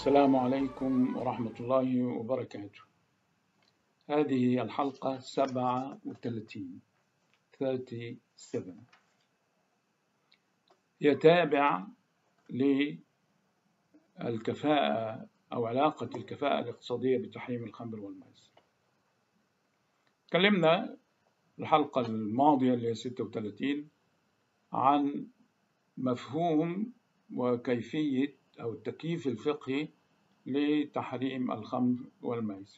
السلام عليكم ورحمة الله وبركاته هذه الحلقة سبعة وثلاثين 37 هي تابع للكفاءة أو علاقة الكفاءة الاقتصادية بتحريم الخمر والميسر تكلمنا الحلقة الماضية اللي هي 36 عن مفهوم وكيفية أو التكييف الفقهي لتحريم الخمر والميسر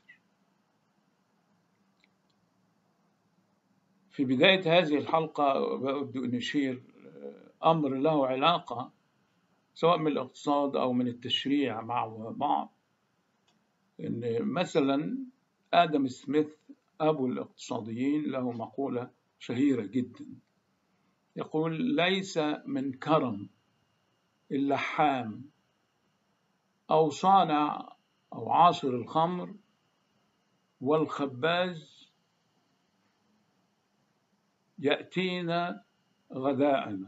في بداية هذه الحلقة بأود أن أشير أمر له علاقة سواء من الاقتصاد أو من التشريع مع بعض إن مثلا آدم سميث أبو الاقتصاديين له مقولة شهيرة جدا يقول ليس من كرم اللحام أو صانع أو عاصر الخمر والخباز يأتينا غذاءنا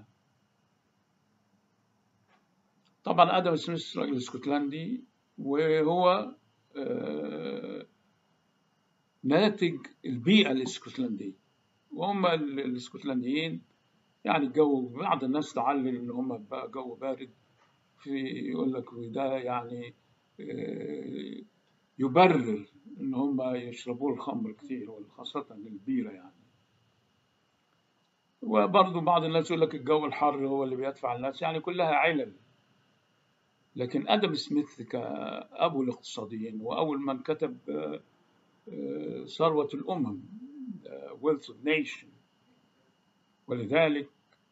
طبعا آدم سميث راجل اسكتلندي وهو ناتج البيئة الاسكتلندية وهم الاسكتلنديين يعني الجو بعض الناس تعلل ان هم بقى جو بارد في يقول لك وده يعني يبرر ان هم يشربوا الخمر كثير وخاصة البيرة يعني وبرضه بعض الناس يقول لك الجو الحر هو اللي بيدفع الناس يعني كلها علل لكن ادم سميث كابو الاقتصاديين واول من كتب ثروه الامم ويلث اوف نيشن ولذلك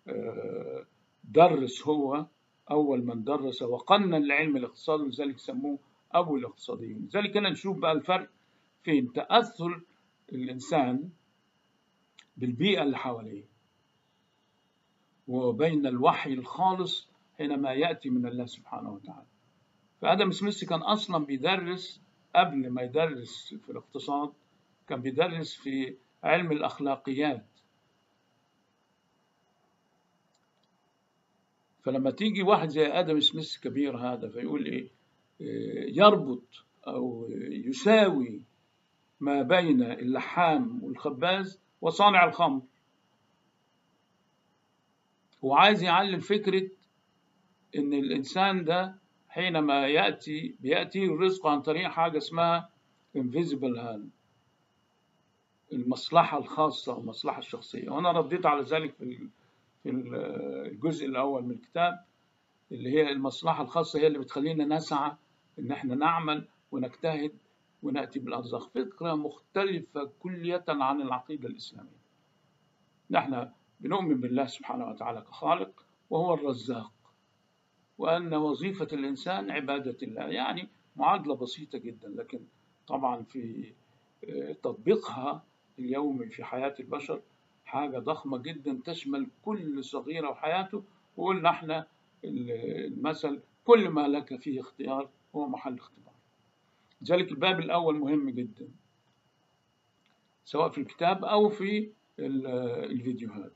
درس هو اول من درس وقنن لعلم الاقتصاد ولذلك سموه ابو الاقتصاديين لذلك هنا نشوف بقى الفرق فين تاثر الانسان بالبيئه اللي حواليه وبين الوحي الخالص حينما يأتي من الله سبحانه وتعالى فآدم سميث كان أصلا بيدرس قبل ما يدرس في الاقتصاد كان بيدرس في علم الأخلاقيات فلما تيجي واحد زي آدم سميث كبير هذا فيقول إيه يربط أو يساوي ما بين اللحام والخباز وصانع الخمر وعايز يعلم فكرة إن الإنسان ده حينما يأتي بيأتي الرزق عن طريق حاجة اسمها invisible hand المصلحة الخاصة والمصلحة الشخصية وأنا رديت على ذلك في في الجزء الأول من الكتاب اللي هي المصلحة الخاصة هي اللي بتخلينا نسعى إن إحنا نعمل ونجتهد ونأتي بالأرزاق فكرة مختلفة كلية عن العقيدة الإسلامية نحن بنؤمن بالله سبحانه وتعالى كخالق وهو الرزاق وأن وظيفة الإنسان عبادة الله يعني معادلة بسيطة جدا لكن طبعا في تطبيقها اليومي في حياة البشر حاجة ضخمة جدا تشمل كل صغيرة وحياته وقلنا احنا المثل كل ما لك فيه اختيار هو محل اختبار لذلك الباب الأول مهم جدا سواء في الكتاب أو في الفيديوهات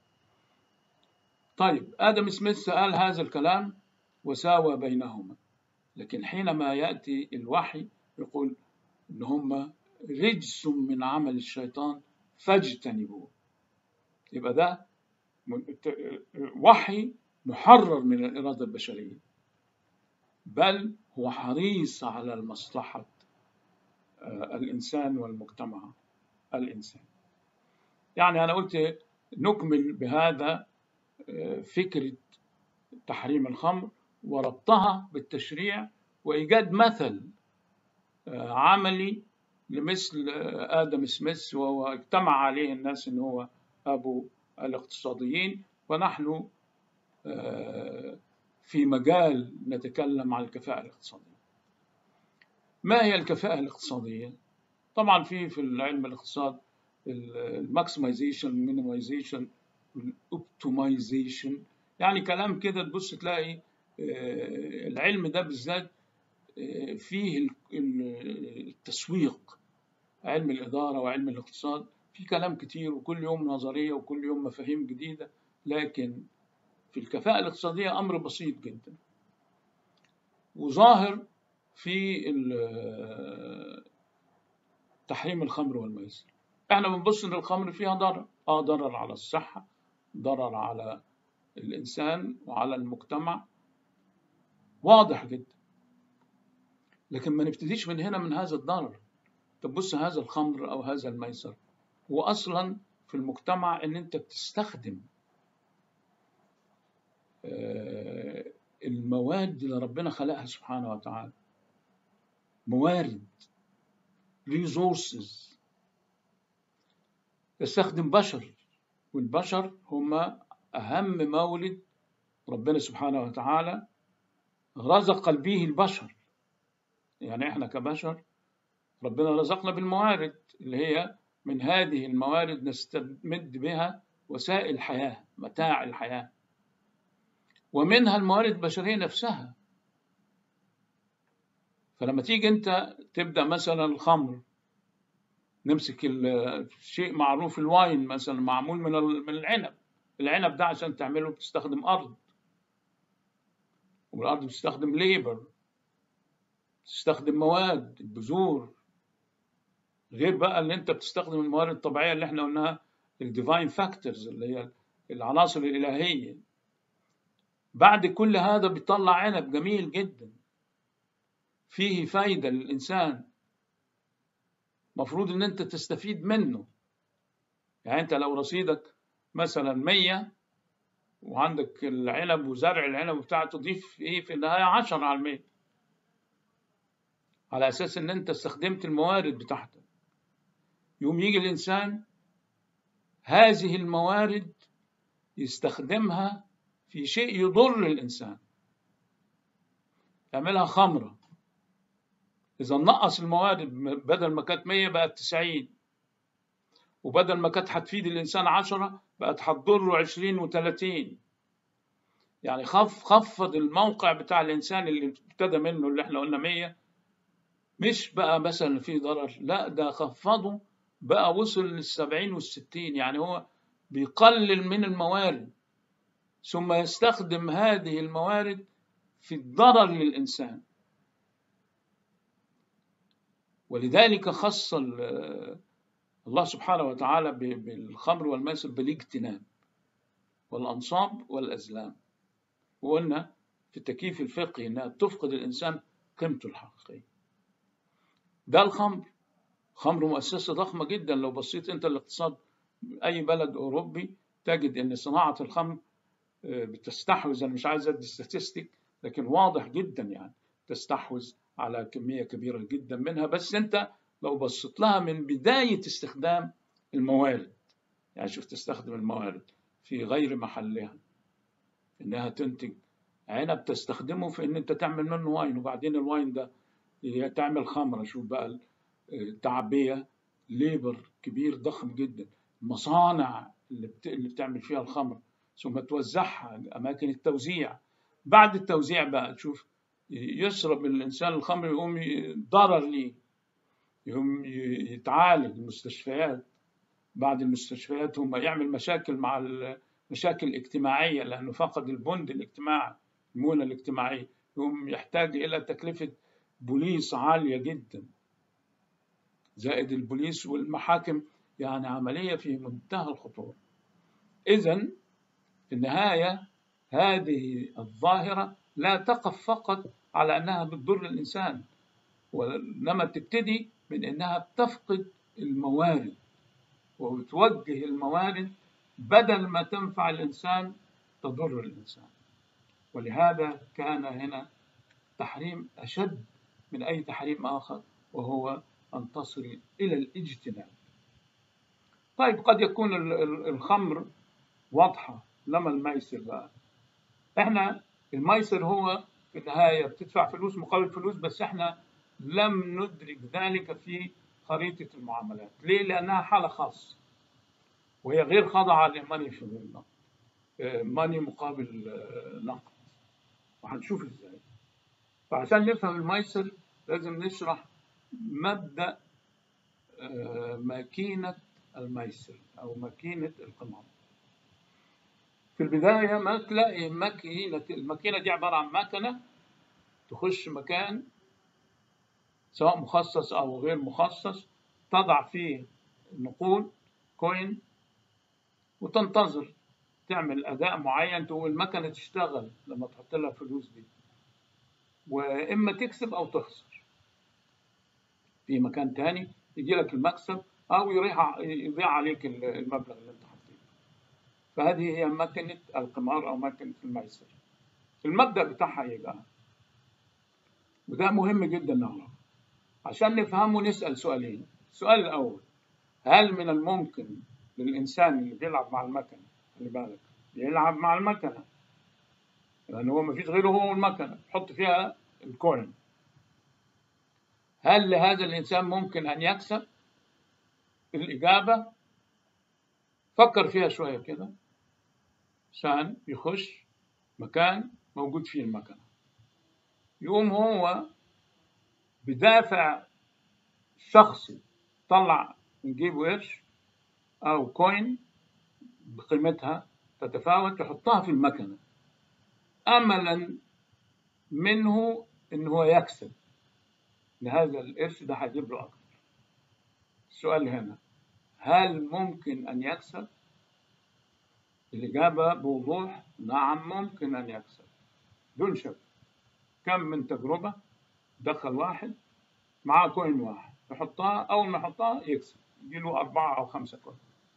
طيب آدم سميث قال هذا الكلام وساوى بينهما لكن حينما يأتي الوحي يقول إن هم رجس من عمل الشيطان فاجتنبوه يبقى ده وحي محرر من الإرادة البشرية بل هو حريص على المصلحة الإنسان والمجتمع الإنسان يعني أنا قلت نكمل بهذا فكرة تحريم الخمر وربطها بالتشريع وإيجاد مثل عملي لمثل آدم سميث وهو اجتمع عليه الناس إن هو أبو الاقتصاديين ونحن في مجال نتكلم عن الكفاءة الاقتصادية ما هي الكفاءة الاقتصادية؟ طبعا في في العلم الاقتصاد الماكسمايزيشن المينيمايزيشن الاوبتمايزيشن يعني كلام كده تبص تلاقي العلم ده بالذات فيه التسويق علم الإدارة وعلم الاقتصاد في كلام كتير وكل يوم نظرية وكل يوم مفاهيم جديدة لكن في الكفاءة الاقتصادية أمر بسيط جدا وظاهر في ال- تحريم الخمر والميسر احنا بنبص ان الخمر فيها ضرر اه ضرر على الصحة ضرر على الإنسان وعلى المجتمع واضح جدا لكن ما نبتديش من هنا من هذا الضرر طب بص هذا الخمر أو هذا الميسر هو أصلا في المجتمع إن أنت بتستخدم آه، المواد اللي ربنا خلقها سبحانه وتعالى موارد resources يستخدم بشر والبشر هم أهم مولد ربنا سبحانه وتعالى رزق به البشر يعني احنا كبشر ربنا رزقنا بالموارد اللي هي من هذه الموارد نستمد بها وسائل الحياة متاع الحياة ومنها الموارد البشرية نفسها فلما تيجي انت تبدأ مثلا الخمر نمسك الشيء معروف الواين مثلا معمول من ال- من العنب العنب ده عشان تعمله بتستخدم أرض والأرض بتستخدم ليبر تستخدم مواد البذور غير بقى اللي انت بتستخدم الموارد الطبيعيه اللي احنا قلناها الديفاين فاكتورز اللي هي العناصر الالهيه بعد كل هذا بيطلع عنب جميل جدا فيه فايده للانسان مفروض ان انت تستفيد منه يعني انت لو رصيدك مثلا 100 وعندك العنب وزرع العنب بتاعه تضيف ايه في النهايه 10 على المية على اساس ان انت استخدمت الموارد بتاعتك يوم يجي الانسان هذه الموارد يستخدمها في شيء يضر الانسان يعملها خمره اذا نقص الموارد بدل ما كانت 100 بقت 90 وبدل ما كانت هتفيد الانسان 10 بقت هتضره 20 و30 يعني خف خفض الموقع بتاع الانسان اللي ابتدى منه اللي احنا قلنا 100 مش بقى مثلا في ضرر لا ده خفضه بقى وصل للسبعين والستين يعني هو بيقلل من الموارد ثم يستخدم هذه الموارد في الضرر للإنسان ولذلك خص ال- الله سبحانه وتعالى ب- بالخمر والميسر بالاجتناب والأنصاب والأزلام وقلنا في التكييف الفقهي إنها تفقد الإنسان قيمته الحقيقية ده الخمر خمر مؤسسة ضخمة جدا لو بصيت أنت الاقتصاد أي بلد أوروبي تجد أن صناعة الخمر آه، بتستحوذ أنا مش عايز أدي ستاتستيك لكن واضح جدا يعني تستحوذ على كمية كبيرة جدا منها بس أنت لو بصيت لها من بداية استخدام الموارد يعني شوف تستخدم الموارد في غير محلها إنها تنتج عنب تستخدمه في إن أنت تعمل منه واين وبعدين الواين ده هي تعمل خمرة شوف بقى التعبية ليبر كبير ضخم جدا المصانع اللي, بت... اللي بتعمل فيها الخمر ثم توزعها أماكن التوزيع بعد التوزيع بقى تشوف يشرب الإنسان الخمر يقوم ي- ضرر ليه يقوم ي- يتعالج المستشفيات بعد المستشفيات هم يعمل مشاكل مع المشاكل الاجتماعية لأنه فقد البند الاجتماعي المونة الاجتماعية يقوم يحتاج إلى تكلفة بوليس عالية جدا زائد البوليس والمحاكم يعني عملية في منتهى الخطورة إذا في النهاية هذه الظاهرة لا تقف فقط على أنها بتضر الإنسان وإنما تبتدي من أنها بتفقد الموارد وبتوجه الموارد بدل ما تنفع الإنسان تضر الإنسان ولهذا كان هنا تحريم أشد من أي تحريم آخر وهو أن تصل إلى الاجتناب طيب قد يكون ال- ال- الخمر واضحة لما الميسر بقى احنا الميسر هو في النهاية بتدفع فلوس مقابل فلوس بس احنا لم ندرك ذلك في خريطة المعاملات ليه؟ لأنها حالة خاصة وهي غير خاضعة لماني في النقد ماني مقابل آه، نقد وهنشوف ازاي فعشان نفهم الميسر لازم نشرح مبدأ آه، ماكينة الميسر أو ماكينة القمار في البداية ما تلاقي ماكينة الماكينة دي عبارة عن مكنة تخش مكان سواء مخصص أو غير مخصص تضع فيه نقود كوين وتنتظر تعمل أداء معين تقول المكنة تشتغل لما تحط لها الفلوس دي وإما تكسب أو تخسر في مكان تاني يجي لك المكسب أو يريح يضيع عليك المبلغ اللي أنت حطيته فهذه هي مكنة القمار أو مكنة الميسر المبدأ بتاعها إيه بقى؟ وده مهم جدا نعرف عشان نفهمه نسأل سؤالين السؤال الأول هل من الممكن للإنسان اللي بيلعب مع المكنة خلي بالك بيلعب مع المكنة لأن هو مفيش غيره هو المكنة يحط فيها الكوين هل لهذا الإنسان ممكن أن يكسب؟ الإجابة فكر فيها شوية كده إنسان يخش مكان موجود فيه المكنة يقوم هو بدافع شخصي طلع من جيبه قرش أو كوين بقيمتها تتفاوت يحطها في المكنة أملا منه إن هو يكسب لهذا القرش ده هيجيب له أكتر السؤال هنا هل ممكن أن يكسب؟ الإجابة بوضوح نعم ممكن أن يكسب دون شك كم من تجربة دخل واحد معاه كوين واحد يحطها أول ما يحطها يكسب يجيله أربعة أو خمسة كوين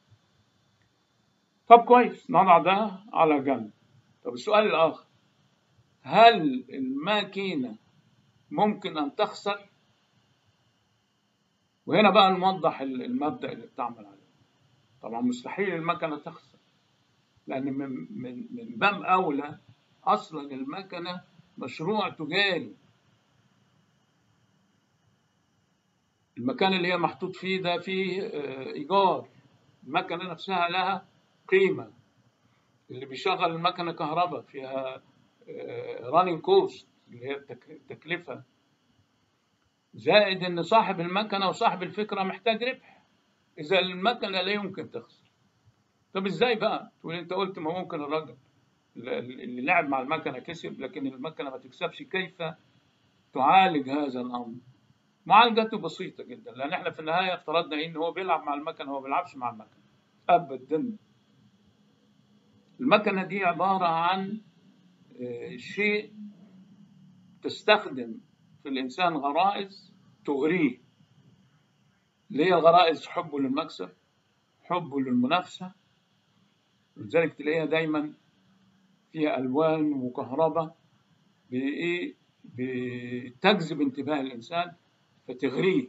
طب كويس نضع ده على جنب طب السؤال الآخر هل الماكينة ممكن أن تخسر؟ وهنا بقى نوضح المبدأ اللي بتعمل عليه طبعا مستحيل المكنة تخسر لأن من من من باب أولى أصلا المكنة مشروع تجاري المكان اللي هي محطوط فيه ده فيه إيجار المكنة نفسها لها قيمة اللي بيشغل المكنة كهرباء فيها رانينج كوست اللي هي التكلفة زائد ان صاحب المكنة وصاحب الفكرة محتاج ربح اذا المكنة لا يمكن تخسر طب ازاي بقى تقول انت قلت ما ممكن الراجل اللي لعب مع المكنة كسب لكن المكنة ما تكسبش كيف تعالج هذا الامر معالجته بسيطة جدا لان احنا في النهاية افترضنا ان هو بيلعب مع المكنة هو ما بيلعبش مع المكنة ابدا المكنة دي عبارة عن شيء تستخدم في الإنسان غرائز تغريه اللي هي الغرائز حبه للمكسب حبه للمنافسة لذلك تلاقيها دايما فيها ألوان وكهرباء بإيه بتجذب انتباه الإنسان فتغريه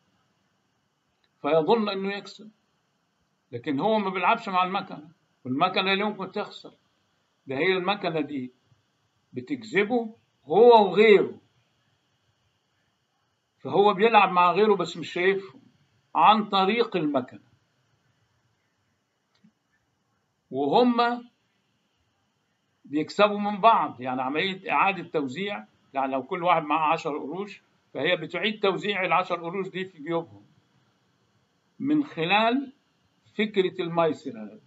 فيظن إنه يكسب لكن هو ما بيلعبش مع المكنة والمكنة لا يمكن تخسر ده هي المكنة دي بتجذبه هو وغيره فهو بيلعب مع غيره بس مش شايفهم عن طريق المكنة وهم بيكسبوا من بعض يعني عملية إعادة توزيع يعني لو كل واحد معاه 10 قروش فهي بتعيد توزيع ال 10 قروش دي في جيوبهم من خلال فكرة الميسر هذا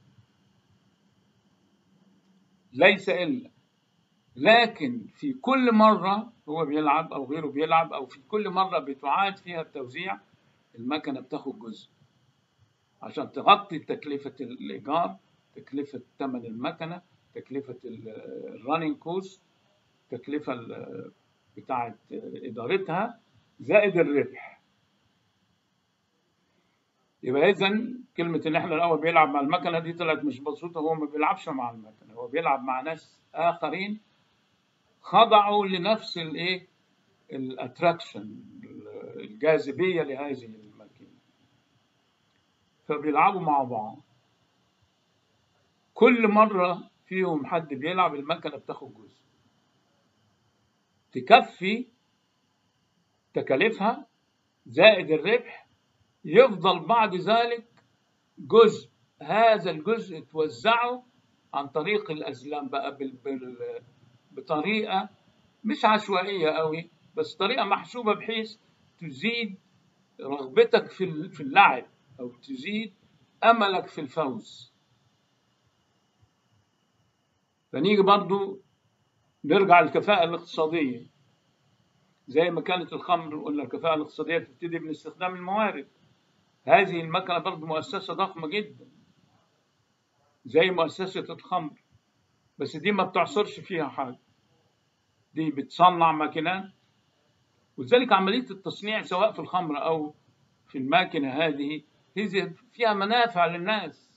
ليس إلا لكن في كل مرة هو بيلعب أو غيره بيلعب أو في كل مرة بتعاد فيها التوزيع المكنة بتاخد جزء عشان تغطي تكلفة الإيجار تكلفة ثمن المكنة تكلفة الرننج كوست تكلفة بتاعة إدارتها زائد الربح يبقى إذا كلمة إن إحنا الأول بيلعب مع المكنة دي طلعت مش مبسوطة هو ما بيلعبش مع المكنة هو بيلعب مع ناس آخرين خضعوا لنفس الايه الاتراكشن الجاذبيه لهذه الماكينه فبيلعبوا مع بعض كل مره فيهم حد بيلعب المكنه بتاخد جزء تكفي تكاليفها زائد الربح يفضل بعد ذلك جزء هذا الجزء توزعه عن طريق الازلام بقى بال... بال... بطريقة مش عشوائية قوي بس طريقة محسوبة بحيث تزيد رغبتك في في اللعب أو تزيد أملك في الفوز فنيجي برضو نرجع للكفاءة الاقتصادية زي ما كانت الخمر قلنا الكفاءة الاقتصادية بتبتدي من استخدام الموارد هذه المكنة برضه مؤسسة ضخمة جدا زي مؤسسة الخمر بس دي ما بتعصرش فيها حاجة دي بتصنع ماكينات ولذلك عملية التصنيع سواء في الخمر أو في الماكنة هذه هي فيها منافع للناس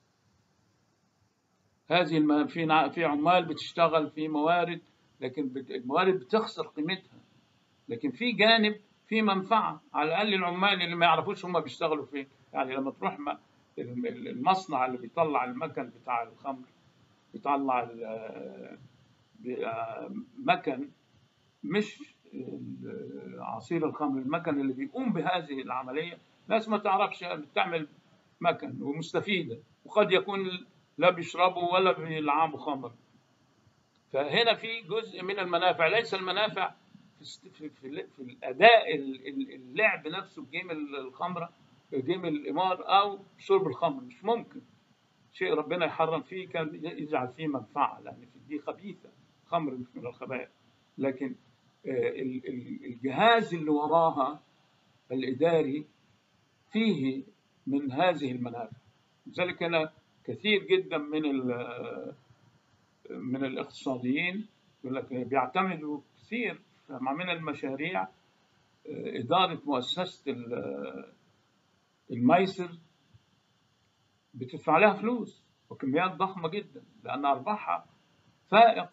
هذه الم... في نا- في عمال بتشتغل في موارد لكن بت... الموارد بتخسر قيمتها لكن في جانب في منفعة على الأقل العمال اللي ما يعرفوش هم بيشتغلوا فين يعني لما تروح م- الم- المصنع اللي بيطلع المكن بتاع الخمر بيطلع ال- بي- مكن مش ال- عصير الخمر المكن اللي بيقوم بهذه العملية ناس ما تعرفش بتعمل مكن ومستفيدة وقد يكون لا بيشربوا ولا بيلعبوا خمر فهنا في جزء من المنافع ليس المنافع في است- في, في, في الاداء ال- ال- اللعب نفسه بجيم الخمره جيم القمار او شرب الخمر مش ممكن شيء ربنا يحرم فيه كان يجعل فيه منفعه لان في دي خبيثه خمر مش من الخبائث لكن آه، ال- ال- الجهاز اللي وراها الاداري فيه من هذه المنافع لذلك انا كثير جدا من ال- من الاقتصاديين يقول لك بيعتمدوا كثير مع من المشاريع آه، إدارة مؤسسة ال- الميسر بتدفع لها فلوس وكميات ضخمة جدا لأن أرباحها فائق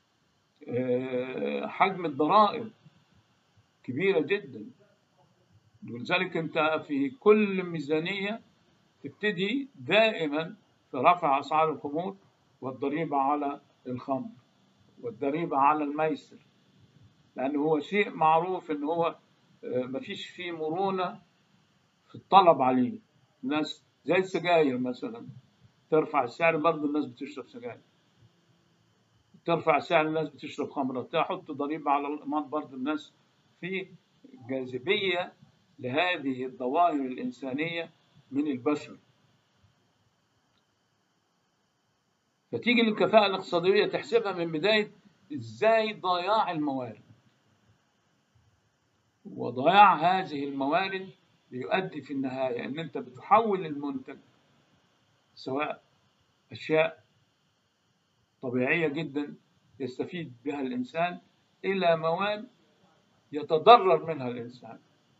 آه، حجم الضرائب كبيرة جدا ولذلك أنت في كل ميزانية تبتدي دائما في رفع أسعار الخمور والضريبة على الخمر والضريبة على الميسر لأنه هو شيء معروف إن هو آه، مفيش فيه مرونة في الطلب عليه الناس زي السجاير مثلا ترفع السعر برضه الناس بتشرب سجاير ترفع سعر الناس بتشرب خمرة تحط ضريبة على الإمام برضه الناس في جاذبية لهذه الظواهر الإنسانية من البشر فتيجي للكفاءة الاقتصادية تحسبها من بداية إزاي ضياع الموارد وضياع هذه الموارد بيؤدي في النهاية إن أنت بتحول المنتج سواء أشياء طبيعية جدا يستفيد بها الإنسان إلى مواد يتضرر منها الإنسان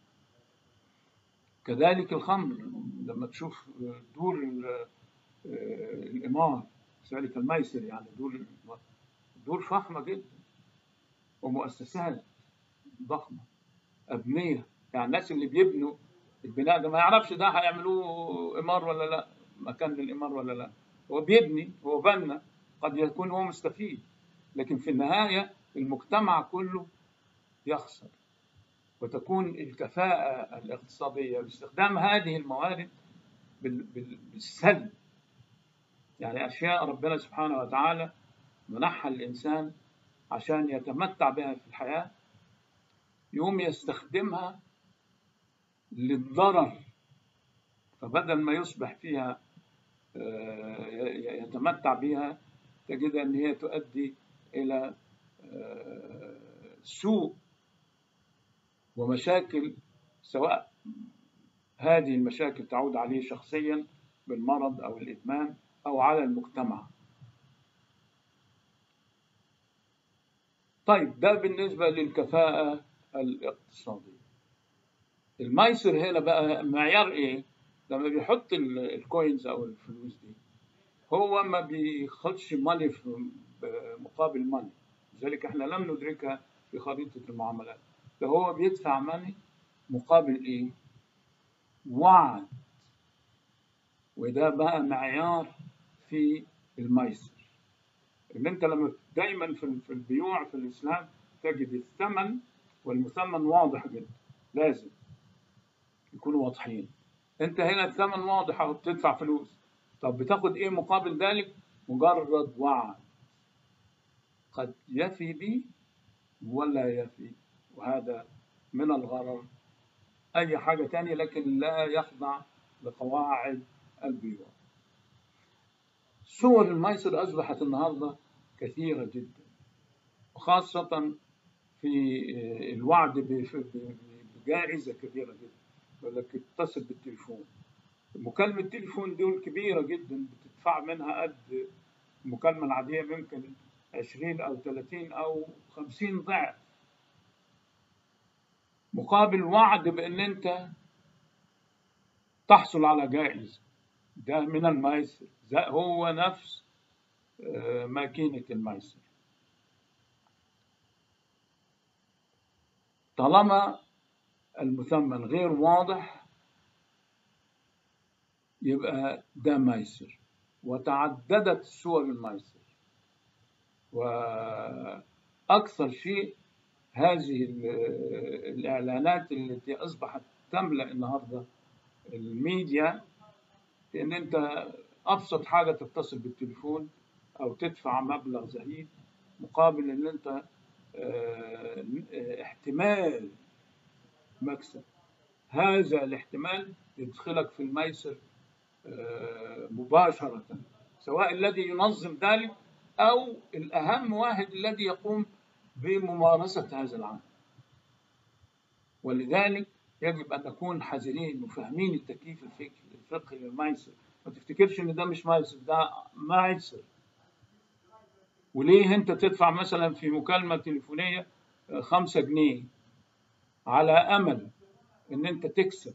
كذلك الخمر لما تشوف دور ال- الإمار كذلك الميسر يعني دور الإمار دور فخمة جدا ومؤسسات ضخمة أبنية يعني الناس اللي بيبنوا البناء ده ما يعرفش ده هيعملوه إمار ولا لا مكان للإمار ولا لا هو بيبني هو بنى قد يكون هو مستفيد لكن في النهاية المجتمع كله يخسر وتكون الكفاءة الاقتصادية باستخدام هذه الموارد بال- بال- بالسلب يعني أشياء ربنا سبحانه وتعالى منحها الإنسان عشان يتمتع بها في الحياة يقوم يستخدمها للضرر فبدل ما يصبح فيها آه، ي- يتمتع بها تجد أن هي تؤدي إلى آه، سوء ومشاكل سواء هذه المشاكل تعود عليه شخصيا بالمرض أو الإدمان أو على المجتمع طيب ده بالنسبة للكفاءة الاقتصادية الميسر هنا بقى معيار ايه لما بيحط ال- الكوينز او الفلوس دي هو ما بياخدش ماني في مقابل ماني لذلك احنا لم ندركها في خريطة المعاملات ده هو بيدفع ماني مقابل ايه وعد وده بقى معيار في الميسر ان انت لما دايما في في البيوع في الاسلام تجد الثمن والمثمن واضح جدا لازم يكونوا واضحين انت هنا الثمن واضح او بتدفع فلوس طب بتاخد ايه مقابل ذلك مجرد وعد قد يفي بي ولا يفي وهذا من الغرر اي حاجه تانية لكن لا يخضع لقواعد البيوع صور الميسر اصبحت النهارده كثيره جدا وخاصه في الوعد بجائزة كبيرة جدا يقول لك اتصل بالتليفون مكالمة تليفون دول كبيرة جدا بتدفع منها قد المكالمة العادية ممكن 20 أو 30 أو 50 ضعف مقابل وعد بأن أنت تحصل على جائزة ده من الميسر ده هو نفس ماكينة الميسر طالما المثمن غير واضح يبقى ده ميسر وتعددت صور الميسر وأكثر شيء هذه الإعلانات التي أصبحت تملأ النهاردة الميديا إن أنت أبسط حاجة تتصل بالتليفون أو تدفع مبلغ زهيد مقابل إن أنت احتمال مكسب هذا الاحتمال يدخلك في الميسر مباشرة سواء الذي ينظم ذلك أو الأهم واحد الذي يقوم بممارسة هذا العمل ولذلك يجب أن نكون حذرين وفاهمين التكييف الفكري الفقهي للميسر ما تفتكرش إن ده مش ميسر ده ميسر وليه أنت تدفع مثلا في مكالمة تليفونية خمسة جنيه على أمل إن أنت تكسب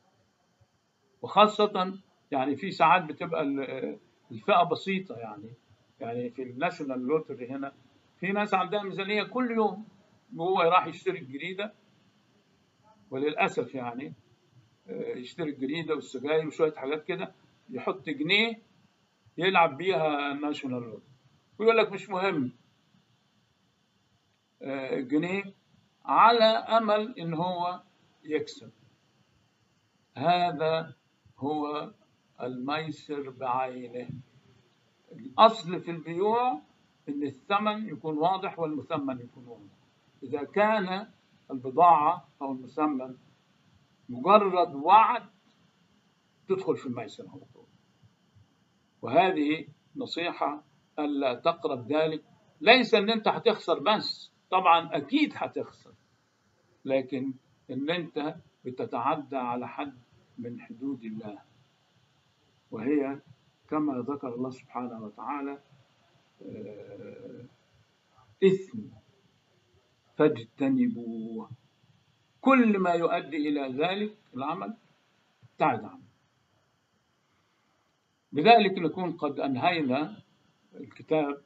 وخاصة يعني في ساعات بتبقى الفئة بسيطة يعني يعني في الناشونال لوتري هنا في ناس عندها ميزانية كل يوم وهو راح يشتري الجريدة وللأسف يعني يشتري الجريدة والسجاير وشوية حاجات كده يحط جنيه يلعب بيها الناشونال لوتري ويقول لك مش مهم جنيه على أمل إن هو يكسب هذا هو الميسر بعينه الأصل في البيوع إن الثمن يكون واضح والمثمن يكون واضح إذا كان البضاعة أو المثمن مجرد وعد تدخل في الميسر على طول وهذه نصيحة ألا تقرب ذلك ليس إن أنت هتخسر بس طبعا أكيد هتخسر لكن إن أنت بتتعدى على حد من حدود الله وهي كما ذكر الله سبحانه وتعالى إثم فاجتنبوه كل ما يؤدي إلى ذلك العمل ابتعد عنه بذلك نكون قد أنهينا الكتاب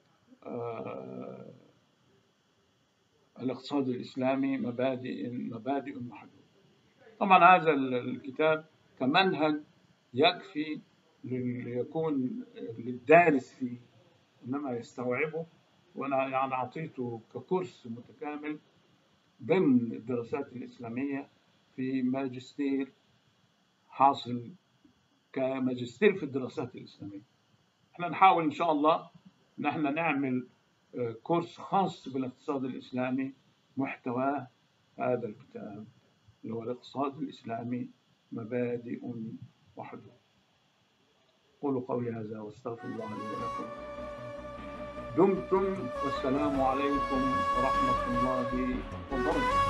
الاقتصاد الإسلامي مبادئ مبادئ محدودة طبعا هذا الكتاب كمنهج يكفي ليكون للدارس فيه انما يستوعبه وانا يعني اعطيته ككورس متكامل ضمن الدراسات الاسلاميه في ماجستير حاصل كماجستير في الدراسات الاسلاميه. احنا نحاول ان شاء الله ان احنا نعمل كورس خاص بالاقتصاد الاسلامي محتواه هذا الكتاب اللي هو الاقتصاد الاسلامي مبادئ وحدود. قولوا قولي هذا واستغفر الله لي ولكم دمتم والسلام عليكم ورحمة الله وبركاته